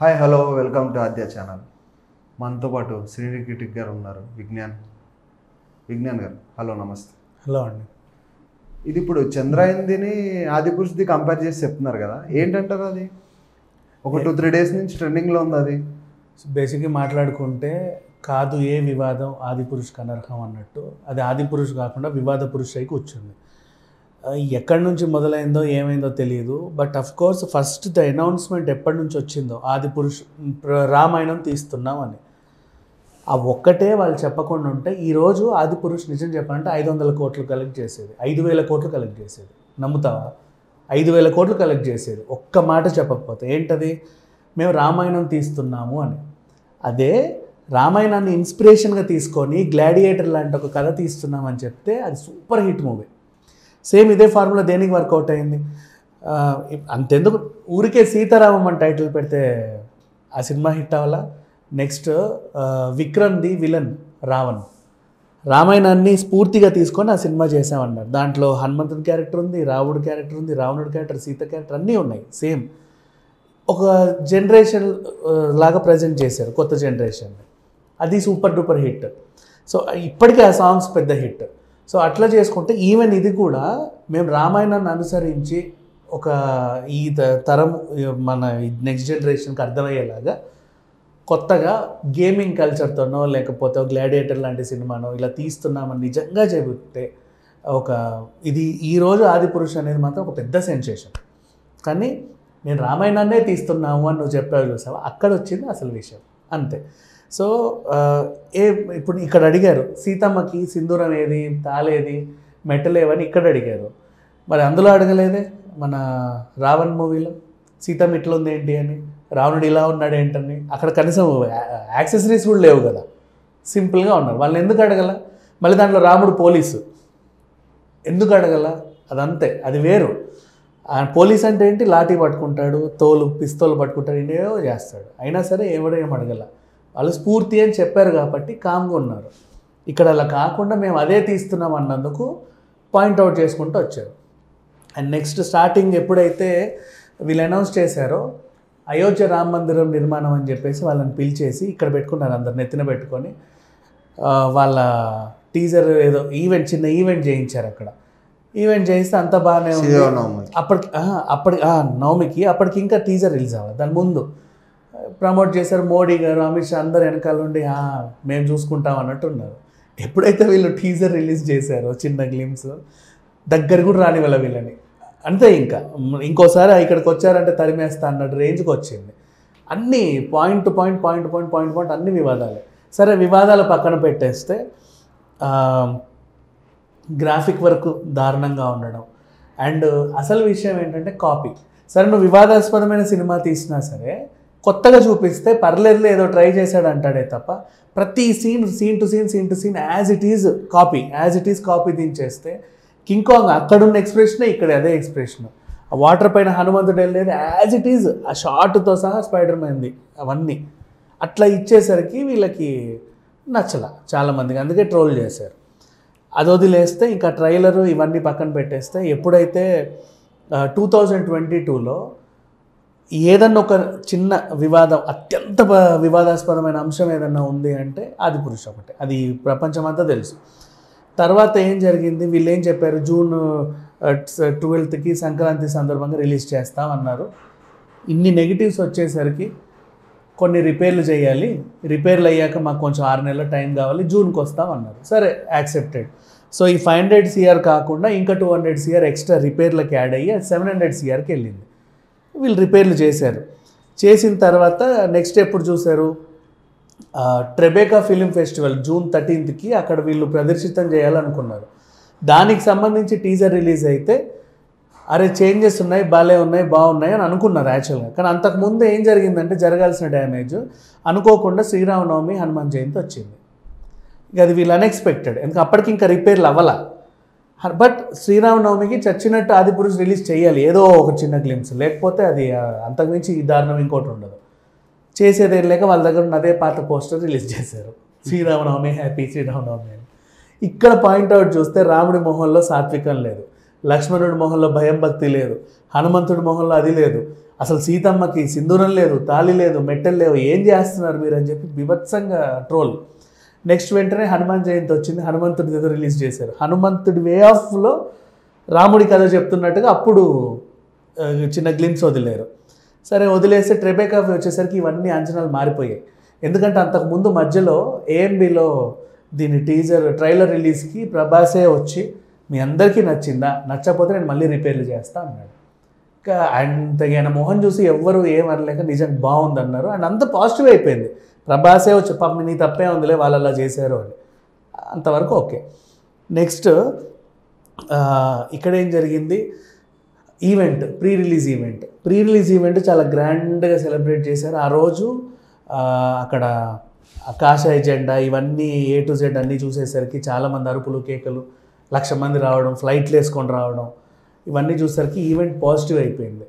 hi hello welcome to Aadya channel మనతో పాటు శ్రీని కిటిక్ గారు ఉన్నారు విజ్ఞాన్ విజ్ఞాన్ గారు హలో నమస్తే హలో అండి ఇది ఇప్పుడు చంద్రాయందిని ఆదిపురుషుది కంపేర్ చేసి చెప్తున్నారు కదా ఏంటంటారు అది ఒక టూ త్రీ డేస్ నుంచి ట్రెండింగ్లో ఉంది అది బేసిక్గా మాట్లాడుకుంటే కాదు ఏ వివాదం ఆది పురుషుకు అనర్హం అన్నట్టు అది ఆది పురుషు కాకుండా వివాద పురుషు అయి కూర్చుంది ఆ, ఎక్కడి నుంచి మొదలైందో ఏమైందో తెలియదు but of course first the announcement ఎప్పటి నుంచి వచ్చిందో ఆది పురుష్ ప్ర- రామాయణం తీస్తున్నాం అని ఆ ఒక్కటే వాళ్ళు చెప్పకుండా ఉంటే ఈరోజు ఆది పురుష్ నిజం చెప్పాలంటే ఐదు వందల కోట్లు కలెక్ట్ చేసేది ఐదు వేల కోట్లు కలెక్ట్ చేసేది నమ్ముతావా ఐదు వేల కోట్లు కలెక్ట్ చేసేది ఒక్క మాట చెప్పకపోతే ఏంటది మేము రామాయణం తీస్తున్నాము అని అదే రామాయణాన్ని ఇన్స్పిరేషన్గా తీసుకొని గ్లాడియేటర్ లాంటి ఒక కథ తీస్తున్నామని చెప్తే అది సూపర్ హిట్ మూవీ సేమ్ ఇదే ఫార్ములా దేనికి వర్కౌట్ అయింది ఆ, ఇప్- అంతెందుకు ఊరికే సీతారామం అని టైటిల్ పెడితే ఆ సినిమా హిట్ అవ్వాలా నెక్స్ట్ విక్రమ్ది విలన్ రావణ్ రామాయణాన్ని స్ఫూర్తిగా తీసుకొని ఆ సినిమా చేసామన్నారు దాంట్లో హనుమంతుడి క్యారెక్టర్ ఉంది రావుడి క్యారెక్టర్ ఉంది రావణుడి క్యారెక్టర్ సీత క్యారెక్టర్ అన్నీ ఉన్నాయి సేమ్ ఒక జనరేషన్ లాగా ప్రజెంట్ చేశారు కొత్త జనరేషన్ అది సూపర్ డూపర్ హిట్ సో ఇప్పటికీ ఆ సాంగ్స్ పెద్ద హిట్ సో అట్లా చేసుకుంటే ఈవెన్ ఇది కూడా మేము రామాయణాన్ని అనుసరించి ఒక ఈ త- తరం మన నెక్స్ట్ జనరేషన్కి అర్థమయ్యేలాగా కొత్తగా గేమింగ్ కల్చర్తోనో లేకపోతే గ్లాడియేటర్ లాంటి సినిమానో ఇలా తీస్తున్నామని నిజంగా చెబితే ఒక ఇది ఈరోజు ఆదిపురుష్ అనేది మాత్రం ఒక పెద్ద సెన్సేషన్ కానీ నేను రామాయణాన్నే తీస్తున్నాము అని నువ్వు చెప్పావు చూసావా అక్కడ వచ్చింది అసలు విషయం అంతే సో ఆ, ఏ ఇప్పుడు ఇక్కడ అడిగారు సీతమ్మకి సింధూరం ఏది తాలేది మెట్టలేవని ఇక్కడ అడిగారు మరి అందులో అడగలేదే మన రావణ్ మూవీలో సీతమ్మ ఇట్లా ఉంది ఏంటి అని రావణుడు ఇలా ఉన్నాడు ఏంటని అక్కడ కనీసం యాక్సెసరీస్ కూడా లేవు కదా సింపుల్గా ఉన్నారు వాళ్ళని ఎందుకు అడగల మళ్ళీ దాంట్లో రాముడు పోలీసు ఎందుకు అడగల అదంతే అది వేరు ఆ పోలీస్ అంటే ఏంటి లాఠీ పట్టుకుంటాడు తోలు పిస్తోలు పట్టుకుంటాడు ఇంకేవో చేస్తాడు అయినా సరే ఎవడో ఏం అడగల వాళ్ళు స్ఫూర్తి అని చెప్పారు కాబట్టి కామ్గా ఉన్నారు ఇక్కడ అలా కాకుండా మేము అదే తీస్తున్నాం అన్నందుకు పాయింట్అవుట్ చేసుకుంటూ వచ్చారు అండ్ నెక్స్ట్ స్టార్టింగ్ ఎప్పుడైతే వీళ్ళు అనౌన్స్ చేశారో అయోధ్య రామ మందిరం నిర్మాణం అని చెప్పేసి వాళ్ళని పిలిచేసి ఇక్కడ పెట్టుకున్నారు అందరు నెత్తిన పెట్టుకొని ఆ, వాళ్ళ టీజర్ ఏదో ఈవెంట్ చిన్న ఈవెంట్ చేయించారు అక్కడ ఈవెంట్ చేయిస్తే అంత బాగానే ఉంది శ్రీరామనవమి అప్పటికి ఆహా, అప్పటి ఆ, నవమికి అప్పటికి ఇంకా టీజర్ రిలీజ్ అవ్వాలి దాని ముందు ప్రమోట్ చేశారు మోడీ గారు అమిత్ షా అందరు వెనకాల ఉండి "ఆ, మేము చూసుకుంటాం అన్నట్టు ఉన్నారు ఎప్పుడైతే వీళ్ళు టీజర్ రిలీజ్ చేశారో చిన్న గ్లిమ్స్ దగ్గర కూడా రాని వాళ్ళ వీళ్ళని అంతే ఇంకా మ్, ఇంకోసారి ఇక్కడికి వచ్చారంటే తరిమేస్తా అన్నట్టు రేంజ్కి వచ్చింది అన్నీ point to point point point point point అన్ని వివాదాలే సరే వివాదాలు పక్కన పెట్టేస్తే ఆ, గ్రాఫిక్ వర్క్ దారుణంగా ఉండడం అండ్ అసలు విషయం ఏంటంటే కాపీ సరే నువ్వు వివాదాస్పదమైన సినిమా తీసినా సరే కొత్తగా చూపిస్తే పర్లేదులే ఏదో ట్రై చేశాడు అంటాడే తప్ప ప్రతి scene scene to scene scene to scene as it is copy as it is copy దించేస్తే కింగ్ కాంగ్ అక్కడున్న ఎక్స్ప్రెషనే ఇక్కడ అదే ఎక్స్ప్రెషన్ ఆ వాటర్ పైన హనుమంతుడు వెళ్ళేది యాజ్ ఇట్ ఈజ్ ఆ షార్ట్తో సహా స్పైడర్ మ్యాన్ది అవన్నీ అట్లా ఇచ్చేసరికి వీళ్ళకి నచ్చల చాలామందికి అందుకే ట్రోల్ చేశారు అది వదిలేస్తే ఇంకా ట్రైలర్ ఇవన్నీ పక్కన పెట్టేస్తే ఎప్పుడైతే టూ థౌజండ్ ట్వంటీ టూలో ఏదన్నా ఒక చిన్న వివాదం అత్యంత ప- వివాదాస్పదమైన అంశం ఏదన్నా ఉంది అంటే అది పురుష ఒకటే అది ప్రపంచమంతా తెలుసు తర్వాత ఏం జరిగింది వీళ్ళు ఏం చెప్పారు జూన్ ట్వెల్త్కి సంక్రాంతి సందర్భంగా రిలీజ్ చేస్తాం అన్నారు ఇన్ని నెగిటివ్స్ వచ్చేసరికి కొన్ని రిపేర్లు చేయాలి రిపేర్లు అయ్యాక మాకు కొంచెం ఆరు నెలల టైం కావాలి జూన్కి వస్తాం అన్నారు సరే యాక్సెప్టెడ్ సో ఈ ఫైవ్ హండ్రెడ్ సిఆర్ కాకుండా ఇంకా టూ హండ్రెడ్ సిఆర్ ఎక్స్ట్రా రిపేర్లకు యాడ్ అయ్యి అది సెవెన్ హండ్రెడ్ సిఆర్కి వెళ్ళింది వీళ్ళు రిపేర్లు చేశారు చేసిన తర్వాత నెక్స్ట్ ఎప్పుడు చూశారు ఆ, ట్రెబేకా ఫిలిం ఫెస్టివల్ జూన్ థర్టీన్త్కి అక్కడ వీళ్ళు ప్రదర్శితం చేయాలనుకున్నారు దానికి సంబంధించి టీజర్ రిలీజ్ అయితే అరే చేంజెస్ ఉన్నాయి బాలే ఉన్నాయి బాగున్నాయి అని అనుకున్నారు యాక్చువల్గా కానీ అంతకుముందు ఏం జరిగిందంటే జరగాల్సిన డ్యామేజ్ అనుకోకుండా శ్రీరామనవమి హనుమాన్ జయంతి వచ్చింది ఇక అది వీళ్ళు అన్ఎక్స్పెక్టెడ్ ఎందుకంటే అప్పటికి ఇంకా రిపేర్లు అవ్వాల బట్ శ్రీరామనవమికి చచ్చినట్టు ఆదిపురుష్ రిలీజ్ చేయాలి ఏదో ఒక చిన్న గ్లిమ్స్ లేకపోతే అది ఆ, అంతకుమించి ఈ దారుణం ఇంకోటి ఉండదు చేసేది ఏం లేక వాళ్ళ దగ్గర ఉన్న అదే పాత పోస్టర్ రిలీజ్ చేశారు శ్రీరామనవమి హ్యాపీ శ్రీరామనవమి అని ఇక్కడ పాయింట్అవుట్ చూస్తే రాముడి మొహంలో సాత్వికం లేదు లక్ష్మణుడి మొహంలో భయం భక్తి లేదు హనుమంతుడి మొహంలో అది లేదు అసలు సీతమ్మకి సింధూరం లేదు తాళి లేదు మెట్టెలు లేవు ఏం చేస్తున్నారు మీరు అని చెప్పి బిభత్సంగా ట్రోల్ నెక్స్ట్ వెంటనే హనుమాన్ జయంతి వచ్చింది హనుమంతుడి ఏదో రిలీజ్ చేశారు హనుమంతుడి వే ఆఫ్లో రాముడి కథ చెప్తున్నట్టుగా అప్పుడు ఆ, చిన్న గ్లిమ్స్ వదిలేరు సరే వదిలేస్తే ట్రెబేకా వచ్చేసరికి ఇవన్నీ అంచనాలు మారిపోయాయి ఎందుకంటే అంతకుముందు మధ్యలో ఏఎంబిలో దీని టీజర్ ట్రైలర్ రిలీజ్కి ప్రభాసే వచ్చి మీ అందరికీ నచ్చిందా నచ్చకపోతే నేను మళ్ళీ రిపేర్లు చేస్తా అన్నాడు ఇంకా అంత ఆయన మొహం చూసి ఎవ్వరు ఏమనలేక నిజంగా బాగుంది అన్నారు అండ్ అంత పాజిటివ్ అయిపోయింది ప్రభాసే వచ్చి పాప నీ తప్పే ఉందిలే వాళ్ళు అలా చేశారు అని అంతవరకు ఓకే నెక్స్ట్ ఇక్కడ ఏం జరిగింది event pre release event pre release event చాలా గ్రాండ్గా సెలబ్రేట్ చేశారు ఆ రోజు ఆ, అక్కడ కాషాయ జెండా ఇవన్నీ ఏ టు జెడ్ అన్నీ చూసేసరికి చాలామంది అరుపులు కేకలు లక్ష మంది రావడం ఫ్లైట్లు వేసుకొని రావడం ఇవన్నీ చూసేసరికి ఈవెంట్ పాజిటివ్ అయిపోయింది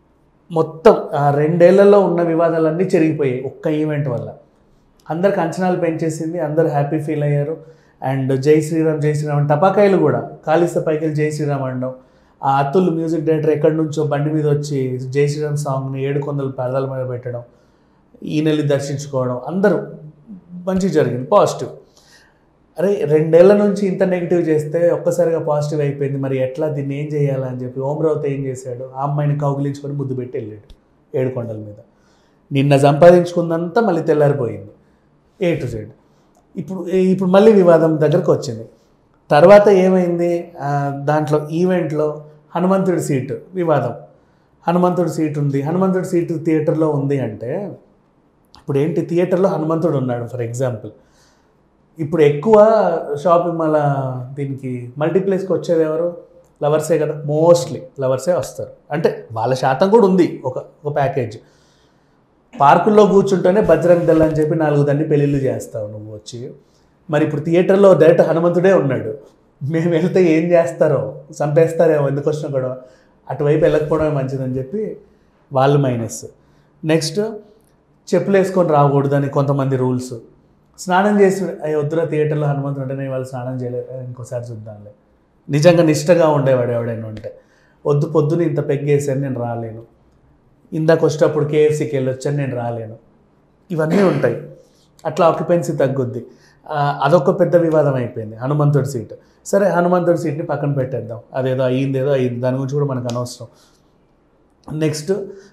మొత్తం ఆ రెండేళ్లలో ఉన్న వివాదాలన్నీ చెరిగిపోయాయి ఒక్క ఈవెంట్ వల్ల అందరికి అంచనాలు పెంచేసింది అందరు హ్యాపీ ఫీల్ అయ్యారు అండ్ జై శ్రీరామ్ జై శ్రీరామ్ టపాకాయలు కూడా కాలిస్తే పైకి వెళ్ళి జై శ్రీరామ్ అనడం ఆ అతుల్ మ్యూజిక్ డైరెక్టర్ ఎక్కడి నుంచో బండి మీద వచ్చి జై శ్రీరామ్ సాంగ్ని ఏడు కొందలు పరదాల మీద పెట్టడం ఈయనెళ్ళి దర్శించుకోవడం అందరూ మంచి జరిగింది పాజిటివ్ అరే రెండేళ్ల నుంచి ఇంత నెగిటివ్ చేస్తే ఒక్కసారిగా పాజిటివ్ అయిపోయింది మరి ఎట్లా దీన్ని ఏం చేయాలని చెప్పి ఓమరావుతో ఏం చేశాడు ఆ అమ్మాయిని కౌగిలించుకొని ముద్దు పెట్టి వెళ్ళాడు ఏడుకొండల మీద నిన్న సంపాదించుకుందంతా మళ్ళీ తెల్లారిపోయింది ఏ టు జెడ్ ఇప్పుడు ఇప్పుడు మళ్ళీ వివాదం దగ్గరకు వచ్చింది తర్వాత ఏమైంది ఆ, దాంట్లో ఈవెంట్లో హనుమంతుడి సీటు వివాదం హనుమంతుడి సీట్ ఉంది హనుమంతుడి సీటు థియేటర్లో ఉంది అంటే ఇప్పుడు ఏంటి థియేటర్లో హనుమంతుడు ఉన్నాడు ఫర్ ఎగ్జాంపుల్ ఇప్పుడు ఎక్కువ షాపింగ్ మాల్ దీనికి మల్టీప్లేస్కి వచ్చేది ఎవరు లవర్సే కదా మోస్ట్లీ లవర్సే వస్తారు అంటే వాళ్ళ శాతం కూడా ఉంది ఒక ఒక ప్యాకేజ్ పార్కుల్లో కూర్చుంటేనే బజరంగ్ దళ్ అని చెప్పి నాలుగు దండి పెళ్ళిళ్ళు చేస్తావు నువ్వు వచ్చి మరి ఇప్పుడు థియేటర్లో డైరెక్ట్ హనుమంతుడే ఉన్నాడు మేము వెళ్తే ఏం చేస్తారో చంపేస్తారేమో ఎందుకు వచ్చినా కూడా అటువైపు వెళ్ళకపోవడమే మంచిదని చెప్పి వాళ్ళు మైనస్ నెక్స్ట్ చెప్పులు వేసుకొని రాకూడదని కొంతమంది రూల్స్ స్నానం చేసి అయ్యి వద్దురా థియేటర్లో హనుమంతుడు అంటే నేను వాళ్ళు స్నానం చేయలేదు ఇంకోసారి చూద్దాంలే నిజంగా నిష్టగా ఉండేవాడు ఎవడైనా ఉంటే వద్దు పొద్దున ఇంత పెగ్గేసాను నేను రాలేను ఇందాక వచ్చేటప్పుడు కేఎఫ్సీకి వెళ్ళొచ్చాను నేను రాలేను ఇవన్నీ ఉంటాయి అట్లా ఆక్యుపెన్సీ తగ్గుద్ది ఆ, అదొక పెద్ద వివాదం అయిపోయింది హనుమంతుడి సీట్ సరే హనుమంతుడి సీట్ని పక్కన పెట్టేద్దాం అదేదో అయ్యింది ఏదో అయ్యింది దాని గురించి కూడా మనకు అనవసరం నెక్స్ట్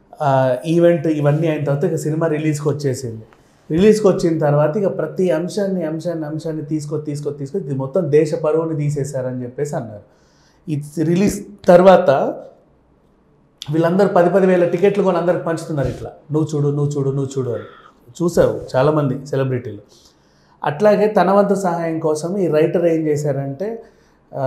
ఈవెంట్ ఇవన్నీ అయిన తర్వాత ఇక సినిమా రిలీజ్కి వచ్చేసింది రిలీజ్కి వచ్చిన తర్వాత ఇక ప్రతి అంశాన్ని అంశాన్ని అంశాన్ని తీసుకొని తీసుకొని తీసుకొని ఇది మొత్తం దేశ పరువుని తీసేశారని చెప్పేసి అన్నారు ఇది రిలీజ్ తర్వాత వీళ్ళందరూ పది పది వేల టికెట్లు కొని అందరికి పంచుతున్నారు ఇట్లా నువ్వు చూడు నువ్వు చూడు నువ్వు చూడు అని చూసావు చాలామంది సెలబ్రిటీలు అట్లాగే తన వంతు సహాయం కోసం ఈ రైటర్ ఏం చేశారంటే ఆ,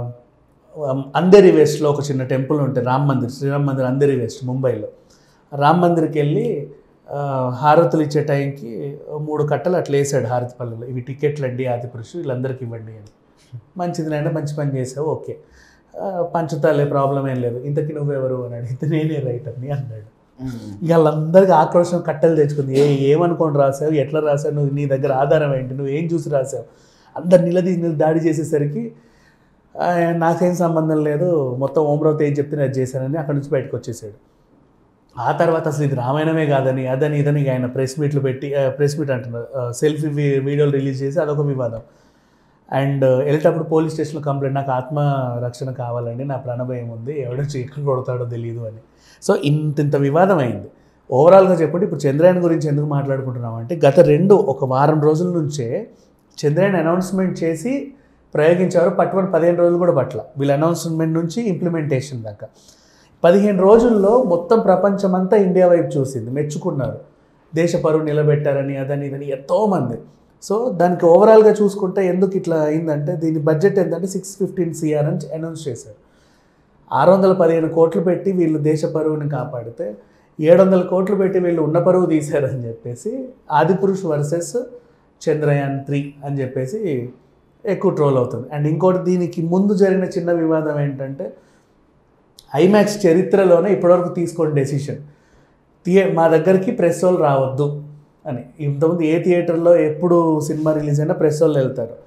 అంధేరి వెస్ట్లో ఒక చిన్న టెంపుల్ ఉంటుంది రామ్ మందిర్ శ్రీరామ్ మందిర్ అంధేరి వెస్ట్ ముంబైలో రామ్ మందిర్కి వెళ్ళి ఆ, హారతులు ఇచ్చే టైంకి మూడు కట్టలు అట్లా వేసాడు హారతి పల్లెలు ఇవి టికెట్లు అండి ఆది పురుషు వీళ్ళందరికీ ఇవ్వండి అని మంచిది నాయన మంచి పని చేసావు ఓకే ఆ, పంచుతాలే ప్రాబ్లం ఏం లేదు ఇంతకి నువ్వెవరు అని అడిగితే నేనే రైటర్ని అన్నాడు ఇక వాళ్ళందరికీ ఆక్రోశం కట్టలు తెచ్చుకుంది ఏ ఏమనుకోని రాసావు ఎట్లా రాసావు నువ్వు నీ దగ్గర ఆధారం ఏంటి నువ్వు ఏం చూసి రాసావు అందరు నిలదీసి నిల- దాడి చేసేసరికి "ఆ, నాకేం సంబంధం లేదు మొత్తం ఓమరావుతో ఏం చెప్తే నేను అది చేశానని అక్కడి నుంచి బయటకు వచ్చేసాడు ఆ తర్వాత అసలు ఇది రామాయణమే కాదని అదని ఇదని ఇక ఆయన ప్రెస్ మీట్లు పెట్టి ప్రెస్ మీట్ అంటున్నారు సెల్ఫీ వీడియోలు రిలీజ్ చేసి అదొక వివాదం అండ్ వెళ్ళేటప్పుడు పోలీస్ స్టేషన్లో కంప్లైంట్ నాకు ఆత్మ రక్షణ కావాలండి నా ప్రాణభయం ఉంది ఎవడొచ్చి ఎక్కడ కొడతాడో తెలియదు అని సో ఇంత ఇంత వివాదం అయింది ఓవరాల్గా చెప్పండి ఇప్పుడు చంద్రయాన్ గురించి ఎందుకు మాట్లాడుకుంటున్నాం అంటే గత రెండు ఒక వారం రోజుల నుంచే చంద్రయాన్ అనౌన్స్మెంట్ చేసి ప్రయోగించారు పట్టుబడి పదిహేను రోజులు కూడా పట్ల వీళ్ళ అనౌన్స్మెంట్ నుంచి ఇంప్లిమెంటేషన్ దాకా పదిహేను రోజుల్లో మొత్తం ప్రపంచమంతా ఇండియా వైపు చూసింది మెచ్చుకున్నారు దేశ పరువు నిలబెట్టారని అదని ఇదని ఎంతోమంది సో దానికి ఓవరాల్గా చూసుకుంటే ఎందుకు ఇట్లా అయిందంటే దీని బడ్జెట్ ఏంటంటే సిక్స్ ఫిఫ్టీన్ సిఆర్ అని అనౌన్స్ చేశారు ఆరు వందల పదిహేను కోట్లు పెట్టి వీళ్ళు దేశ పరువుని కాపాడితే ఏడు వందల కోట్లు పెట్టి వీళ్ళు ఉన్న పరువు తీశారని చెప్పేసి ఆదిపురుష్ వర్సెస్ చంద్రయాన్ త్రీ అని చెప్పేసి ఎక్కువ ట్రోల్ అవుతుంది అండ్ ఇంకోటి దీనికి ముందు జరిగిన చిన్న వివాదం ఏంటంటే ఐమాక్స్ చరిత్రలోనే ఇప్పటివరకు తీసుకోండి డెసిషన్ థియే మా దగ్గరికి ప్రెస్ వాళ్ళు రావద్దు అని ఇంతకుముందు ఏ థియేటర్లో ఎప్పుడు సినిమా రిలీజ్ అయినా ప్రెస్ వాళ్ళు వెళ్తారు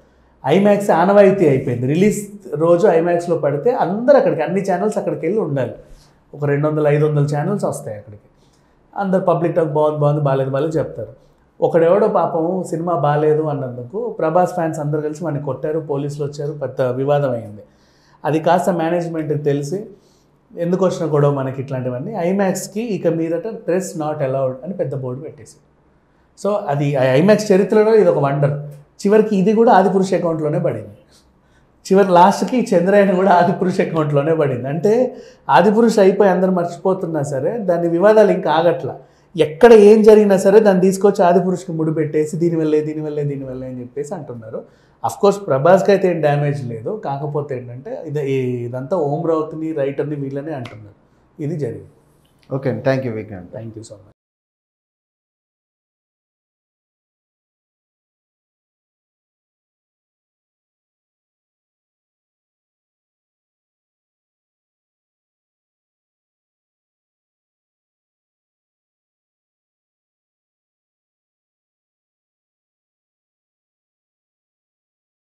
ఐమాక్స్ ఆనవాయితీ అయిపోయింది రిలీజ్ రోజు ఐమాక్స్లో పడితే అందరు అక్కడికి అన్ని ఛానల్స్ అక్కడికి వెళ్ళి ఉండాలి ఒక రెండు వందల ఐదు వందల ఛానల్స్ వస్తాయి అక్కడికి అందరు పబ్లిక్ టాక్ బాగుంది బాగుంది బాగాలేదు బాగాలేదు చెప్తారు ఒకడెవడో పాపం సినిమా బాగాలేదు అన్నందుకు ప్రభాస్ ఫ్యాన్స్ అందరు కలిసి మనకి కొట్టారు పోలీసులు వచ్చారు పెద్ద వివాదం అయింది అది కాస్త మేనేజ్మెంట్కి తెలిసి ఎందుకు వచ్చిన గొడవ మనకి ఇట్లాంటివన్నీ ఐమాక్స్కి ఇక మీదట డ్రెస్ నాట్ అలౌడ్ అని పెద్ద బోర్డు పెట్టేసి సో అది ఐమాక్స్ చరిత్రలో ఇది ఒక వండర్ చివరికి ఇది కూడా ఆదిపురుష్ అకౌంట్లోనే పడింది చివరి లాస్ట్కి చంద్రాయణ కూడా ఆదిపురుష్ అకౌంట్లోనే పడింది అంటే ఆదిపురుష్ అయిపోయి అందరు మర్చిపోతున్నా సరే దాని వివాదాలు ఇంకా ఆగట్ల ఎక్కడ ఏం జరిగినా సరే దాన్ని తీసుకొచ్చి ఆదిపురుష్కి ముడిపెట్టేసి దీనివల్లే దీనివల్లే దీనివల్లే అని చెప్పేసి అంటున్నారు అఫ్ కోర్స్ ప్రభాస్కి అయితే ఏం డ్యామేజ్ లేదు కాకపోతే ఏంటంటే ఇది ఇదంతా ఓం రావుత్ని రైటర్ని వీళ్ళనే అంటున్నారు ఇది జరిగింది ఓకే అండి thank you Vikrant thank you so much